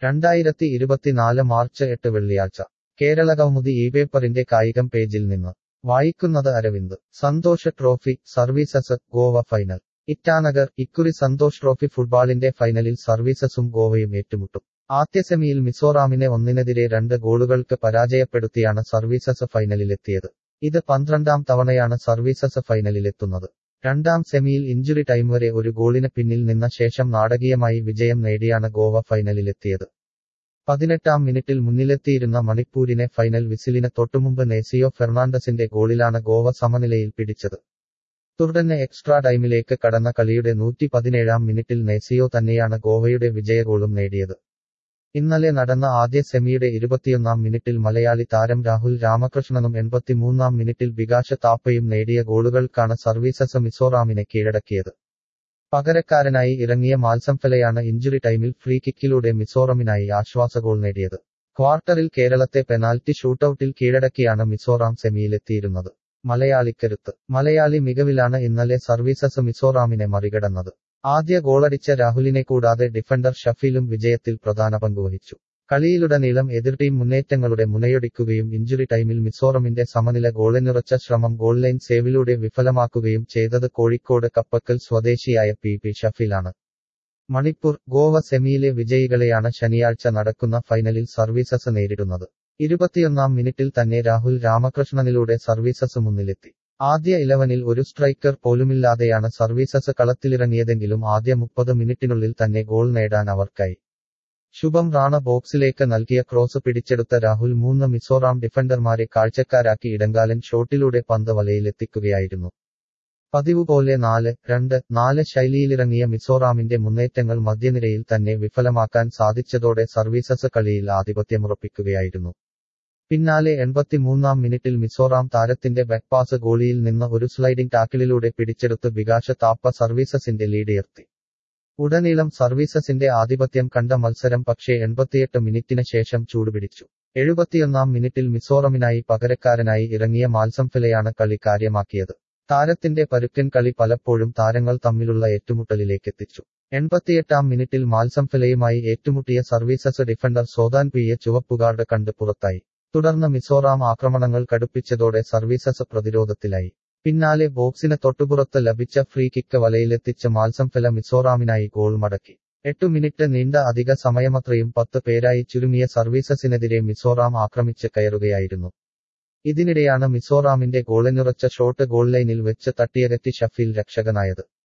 രണ്ടായിരത്തി ഇരുപത്തിനാല് മാർച്ച് എട്ട് വെള്ളിയാഴ്ച കേരളകൗമുദി ഈ പേപ്പറിന്റെ കായികം പേജിൽ നിന്ന് വായിക്കുന്നത് Aravind Santosh trophy services Goa final Itanagar ഇക്കുറി സന്തോഷ് ട്രോഫി ഫുട്ബോളിന്റെ ഫൈനലിൽ സർവീസസും ഗോവയും ഏറ്റുമുട്ടും ആദ്യ സെമിയിൽ മിസോറാമിനെ ഒന്നിനെതിരെ രണ്ട് ഗോളുകൾക്ക് പരാജയപ്പെടുത്തിയാണ് സർവീസസ് ഫൈനലിലെത്തിയത് ഇത് പന്ത്രണ്ടാം തവണയാണ് സർവീസസ് ഫൈനലിലെത്തുന്നത് രണ്ടാം സെമിയിൽ ഇഞ്ചുറി ടൈം വരെ ഒരു ഗോളിന് പിന്നിൽ നിന്ന ശേഷം നാടകീയമായി വിജയം നേടിയാണ് ഗോവ ഫൈനലിലെത്തിയത് പതിനെട്ടാം മിനിറ്റിൽ മുന്നിലെത്തിയിരുന്ന മണിപ്പൂരിനെ ഫൈനൽ വിസിലിന് തൊട്ടുമുമ്പ് നേസിയോ ഫെർണാണ്ടസിന്റെ ഗോളിലാണ് ഗോവ സമനിലയിൽ പിടിച്ചത് തുടർന്ന് എക്സ്ട്രാ ടൈമിലേക്ക് കടന്ന കളിയുടെ നൂറ്റി പതിനേഴാം മിനിറ്റിൽ നേസിയോ തന്നെയാണ് ഗോവയുടെ വിജയഗോളും നേടിയത് ഇന്നലെ നടന്ന ആദ്യ സെമിയുടെ ഇരുപത്തിയൊന്നാം മിനിറ്റിൽ മലയാളി താരം രാഹുൽ രാമകൃഷ്ണനും എൺപത്തിമൂന്നാം മിനിറ്റിൽ ബികാശ താപ്പയും നേടിയ ഗോളുകൾക്കാണ് സർവീസസ് മിസോറാമിനെ കീഴടക്കിയത് പകരക്കാരനായി ഇറങ്ങിയ മാൽസംഫലയാണ് ഇഞ്ചുറി ടൈമിൽ ഫ്രീ കിക്കിലൂടെ മിസോറമിനായി ആശ്വാസ ഗോൾ നേടിയത് ക്വാർട്ടറിൽ കേരളത്തെ പെനാൽറ്റി ഷൂട്ടൌട്ടിൽ കീഴടക്കിയാണ് മിസോറാം സെമിയിലെത്തിയിരുന്നത് മലയാളിക്കരുത്ത് മലയാളി മികവിലാണ് ഇന്നലെ സർവീസസ് മിസോറാമിനെ മറികടന്നത് ആദ്യ ഗോളടിച്ച രാഹുലിനെ കൂടാതെ ഡിഫൻഡർ ഷഫീലും വിജയത്തിൽ പ്രധാന പങ്കുവഹിച്ചു കളിയിലുടനീളം എതിർ ടീം മുന്നേറ്റങ്ങളുടെ മുനയൊടിക്കുകയും ഇഞ്ചുറി ടൈമിൽ മിസോറമിന്റെ സമനില ഗോളിനുറച്ച ശ്രമം ഗോൾ ലൈൻ സേവിലൂടെ വിഫലമാക്കുകയും ചെയ്തത് കോഴിക്കോട് കപ്പക്കൽ സ്വദേശിയായ പി പി ഷഫീലാണ് മണിപ്പൂർ ഗോവ സെമിയിലെ വിജയികളെയാണ് ശനിയാഴ്ച നടക്കുന്ന ഫൈനലിൽ സർവീസസ് നേരിടുന്നത് ഇരുപത്തിയൊന്നാം മിനിറ്റിൽ തന്നെ രാഹുൽ രാമകൃഷ്ണനിലൂടെ സർവീസസ് മുന്നിലെത്തി ആദ്യ ഇലവനിൽ ഒരു സ്ട്രൈക്കർ പോലുമില്ലാതെയാണ് സർവീസസ് കളത്തിലിറങ്ങിയതെങ്കിലും ആദ്യ മുപ്പത് മിനിറ്റിനുള്ളിൽ തന്നെ ഗോൾ നേടാൻ അവർക്കായി ശുഭം റാണ ബോക്സിലേക്ക് നൽകിയ ക്രോസ് പിടിച്ചെടുത്ത രാഹുൽ മൂന്ന് മിസോറാം ഡിഫൻഡർമാരെ കാഴ്ചക്കാരാക്കി ഇടങ്കാലൻ ഷോട്ടിലൂടെ പന്ത് വലയിലെത്തിക്കുകയായിരുന്നു പതിവ് പോലെ നാല് രണ്ട് നാല് ശൈലിയിലിറങ്ങിയ മിസോറാമിന്റെ മുന്നേറ്റങ്ങൾ മധ്യനിരയിൽ തന്നെ വിഫലമാക്കാൻ സാധിച്ചതോടെ സർവീസസ് കളിയിൽ ആധിപത്യമുറപ്പിക്കുകയായിരുന്നു പിന്നാലെ എൺപത്തിമൂന്നാം മിനിറ്റിൽ മിസോറാം താരത്തിന്റെ ബാക്ക്പാസ് ഗോളിയിൽ നിന്ന് ഒരു സ്ലൈഡിംഗ് ടാക്കിളിലൂടെ പിടിച്ചെടുത്ത് ബികാശ താപ്പ സർവീസസിന്റെ ലീഡുയർത്തി ഉടനീളം സർവീസസിന്റെ ആധിപത്യം കണ്ട മത്സരം പക്ഷേ എൺപത്തിയെട്ട് മിനിറ്റിന് ശേഷം ചൂടുപിടിച്ചു എഴുപത്തിയൊന്നാം മിനിറ്റിൽ മിസോറമിനായി പകരക്കാരനായി ഇറങ്ങിയ മാൽസംഫിലയാണ് കളി കാര്യമാക്കിയത് താരത്തിന്റെ പരുക്കൻ കളി പലപ്പോഴും താരങ്ങൾ തമ്മിലുള്ള ഏറ്റുമുട്ടലിലേക്കെത്തിച്ചു എൺപത്തിയെട്ടാം മിനിറ്റിൽ മാൽസംഫിലയുമായി ഏറ്റുമുട്ടിയ സർവീസസ് ഡിഫൻഡർ സോദാൻ പിയെ ചുവപ്പുകാർഡ് കണ്ട് പുറത്തായി തുടർന്ന് മിസോറാം ആക്രമണങ്ങൾ കടുപ്പിച്ചതോടെ സർവീസസ് പ്രതിരോധത്തിലായി പിന്നാലെ ബോക്സിന് തൊട്ടുപുറത്ത് ലഭിച്ച ഫ്രീ കിക്ക് വലയിലെത്തിച്ച് മാൽസംഫല മിസോറാമിനായി ഗോൾ മടക്കി എട്ടു മിനിറ്റ് നീണ്ട അധിക സമയമത്രയും പത്ത് പേരായി ചുരുങ്ങിയ സർവീസസിനെതിരെ മിസോറാം ആക്രമിച്ച് കയറുകയായിരുന്നു ഇതിനിടെയാണ് മിസോറാമിന്റെ ഗോളിനുറച്ച ഷോട്ട് ഗോൾ ലൈനിൽ വെച്ച് തട്ടിയകറ്റി ഷഫീൽ രക്ഷകനായത്